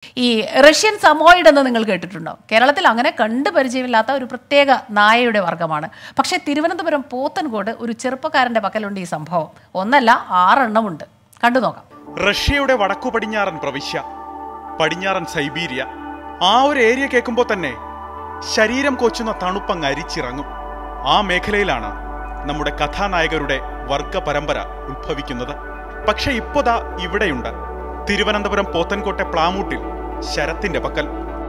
ഈ Russian Samoyed എന്ന് നിങ്ങൾ കേട്ടിട്ടുണ്ടോ കേരളത്തിൽ അങ്ങനെ കണ്ടു പരിചയമില്ലാത്ത ഒരു പ്രത്യേക നായയുടെ വർഗ്ഗമാണ് പക്ഷേ തിരുവനന്തപുരം പോത്തൻകോട് ഒരു ചെറുപ്പക്കാരൻ്റെ പക്കലുണ്ട് ഈ സംഭവം ഒന്നല്ല ആറെണ്ണമുണ്ട് കണ്ടു നോക്കാം റഷ്യയുടെ വടക്കു പടിഞ്ഞാറൻ പ്രവിശ്യ പടിഞ്ഞാറൻ സൈബീരിയ ആ ഒരു ഏരിയ കേൾക്കുമ്പോൾ തന്നെ ശരീരം കോച്ചുന്ന തണുപ്പങ്ങ് അരിച്ചിറങ്ങും ആ മേഖലയിലാണ് നമ്മുടെ കഥാനായകരുടെ വർഗ പരമ്പര ഉത്ഭവിക്കുന്നത് പക്ഷെ ഇപ്പോതാ ഇവിടെയുണ്ട് തിരുവനന്തപുരം പോത്തൻകോട്ടെ പ്ലാമൂട്ടിൽ ശരത്തിന്റെ പക്കൽ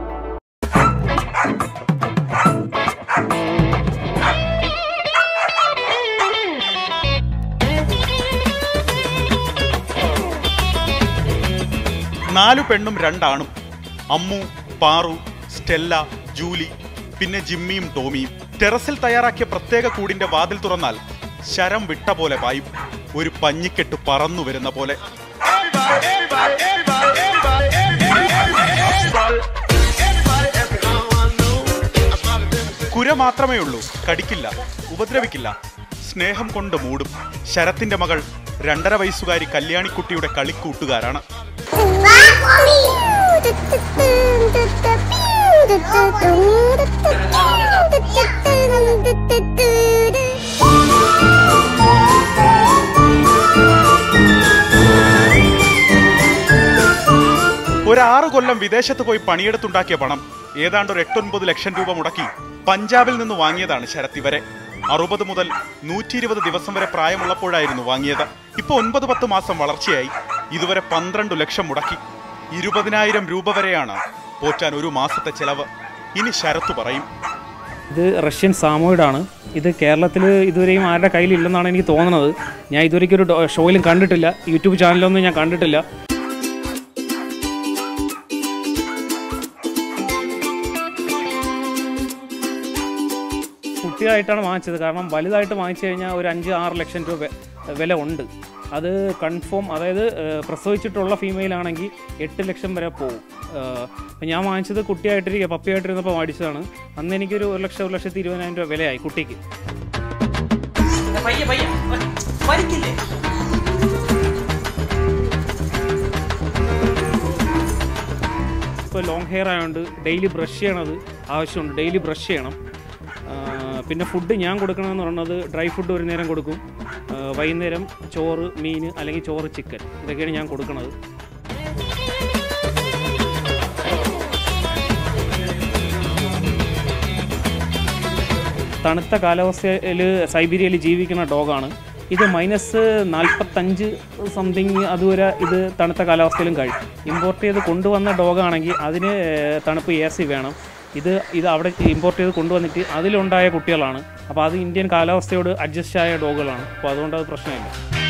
നാലു പെണ്ണും രണ്ടാണും അമ്മു പാറു സ്റ്റെല്ല ജൂലി പിന്നെ ജിമ്മിയും ടോമിയും ടെറസിൽ തയ്യാറാക്കിയ പ്രത്യേക കൂടിന്റെ വാതിൽ തുറന്നാൽ ശരം വിട്ട പോലെ പായും ഒരു പഞ്ഞിക്കെട്ട് പറന്നു വരുന്ന പോലെ കുര മാത്രമേ ഉള്ളൂ കടിക്കില്ല ഉപദ്രവിക്കില്ല സ്നേഹം കൊണ്ട് മൂടും ശരത്തിന്റെ മകൾ രണ്ടര വയസ്സുകാരി കല്യാണിക്കുട്ടിയുടെ കളിക്കൂട്ടുകാരാണ് ഒരു ആറു കൊല്ലം വിദേശത്ത് പോയി പണിയെടുത്തുണ്ടാക്കിയ പണം ഏതാണ്ട് ഒരു എട്ടൊൻപത് ലക്ഷം രൂപ മുടക്കി പഞ്ചാബിൽ നിന്ന് വാങ്ങിയതാണ് ശരത് ഇവരെ അറുപത് മുതൽ നൂറ്റി ഇരുപത് ദിവസം വരെ പ്രായമുള്ളപ്പോഴായിരുന്നു വാങ്ങിയത് ഇപ്പൊ ഒൻപത് പത്ത് മാസം വളർച്ചയായി ഇതുവരെ പന്ത്രണ്ട് ലക്ഷം മുടക്കി ഇരുപതിനായിരം രൂപ വരെയാണ് പോറ്റാൻ ഒരു മാസത്തെ ചെലവ് ഇനി ശരത്ത് പറയും ഇത് റഷ്യൻ സാമോയിഡാണ് ഇത് കേരളത്തിൽ ഇതുവരെയും ആരുടെ കയ്യിലില്ലെന്നാണ് എനിക്ക് തോന്നുന്നത് ഞാൻ ഇതുവരെയ്ക്കും ഒരു ഡോ- ഷോയിലും കണ്ടിട്ടില്ല യൂട്യൂബ് ചാനലൊന്നും ഞാൻ കണ്ടിട്ടില്ല കുട്ടിയായിട്ടാണ് വാങ്ങിച്ചത് കാരണം വലുതായിട്ട് വാങ്ങിച്ചു കഴിഞ്ഞാൽ ഒരു അഞ്ച് ആറ് ലക്ഷം രൂപ വില ഉണ്ട് അത് കൺഫേം അതായത് ഏഹ്, പ്രസവിച്ചിട്ടുള്ള ഫീമെയിൽ ആണെങ്കിൽ എട്ട് ലക്ഷം വരെ പോകും ഏഹ്, അപ്പം ഞാൻ വാങ്ങിച്ചത് കുട്ടിയായിട്ടിരിക്കുക പപ്പിയായിട്ടിരുന്നപ്പോൾ മേടിച്ചതാണ് അന്ന് എനിക്കൊരു ഒരു ലക്ഷം ഒരു ലക്ഷത്തി ഇരുപതിനായിരം രൂപ വിലയായി കുട്ടിക്ക് പയ്യെ പയ്യെ വലിക്കില്ലേ ഇപ്പോൾ ലോങ് ഹെയർ ആയതുകൊണ്ട് ഡെയിലി ബ്രഷ് ചെയ്യണത് ആവശ്യമുണ്ട് ഡെയിലി ബ്രഷ് ചെയ്യണം ആ, പിന്നെ ഫുഡ് ഞാൻ കൊടുക്കണമെന്ന് പറയുന്നത് ഡ്രൈ ഫുഡ് ഒരു നേരം കൊടുക്കും ആ, വൈകുന്നേരം ചോറ് മീൻ അല്ലെങ്കിൽ ചോറ് ചിക്കൻ ഇതൊക്കെയാണ് ഞാൻ കൊടുക്കുന്നത് തണുത്ത കാലാവസ്ഥയിൽ സൈബീരിയയിൽ ജീവിക്കുന്ന ഡോഗാണ് ഇത് മൈനസ് നാൽപ്പത്തഞ്ച് സംതിങ് അതുവരെ ഇത് തണുത്ത കാലാവസ്ഥയിലും കഴിയും ഇമ്പോർട്ട് ചെയ്ത് കൊണ്ടുവന്ന ഡോഗാണെങ്കിൽ അതിന് ഏഹ്, തണുപ്പ് എ സി വേണം ഇത് ഇത് അവിടെ ഇമ്പോർട്ട് ചെയ്ത് കൊണ്ടുവന്നിട്ട് അതിലുണ്ടായ കുട്ടികളാണ് അപ്പോൾ അത് ഇന്ത്യൻ കാലാവസ്ഥയോട് അഡ്ജസ്റ്റ് ആയ ഡോഗുകളാണ് അപ്പോൾ അതുകൊണ്ട് അത് പ്രശ്നമില്ല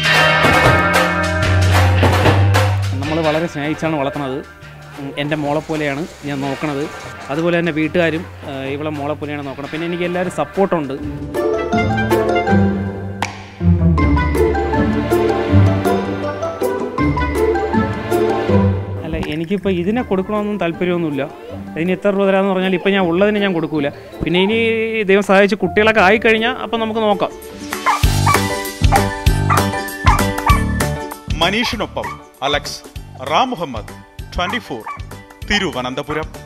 നമ്മൾ വളരെ സ്നേഹിച്ചാണ് വളർത്തുന്നത് ഉം, എൻ്റെ മോളെ പോലെയാണ് ഞാൻ നോക്കണത് അതുപോലെ തന്നെ വീട്ടുകാരും ആ, ഇവളെ മോളെ പോലെയാണ് നോക്കണം പിന്നെ എനിക്ക് എല്ലാവരും സപ്പോർട്ടുണ്ട് അല്ല എനിക്കിപ്പോൾ ഇതിനെ കൊടുക്കണമെന്നും താല്പര്യമൊന്നുമില്ല അതിന് എത്ര രൂപ തരാമെന്ന് പറഞ്ഞാൽ ഇപ്പം ഞാൻ ഉള്ളതിന് ഞാൻ കൊടുക്കൂല പിന്നെ ഇനി ദൈവം സഹായിച്ച് കുട്ടികളൊക്കെ ആയിക്കഴിഞ്ഞാൽ അപ്പം നമുക്ക് നോക്കാം മനീഷിനൊപ്പം Alex Ram Muhammad twenty four Thiruvananthapuram